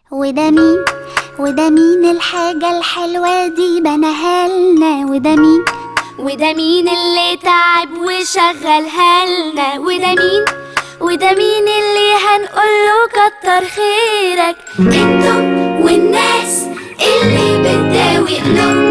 وده مين وده مين الحاجة الحلوة دي بناها لنا وده مين وده مين اللي تعب وشغلها لنا وده مين وده مين اللي هنقوله كتر خيرك انتم والناس اللي بتداوي قلوبنا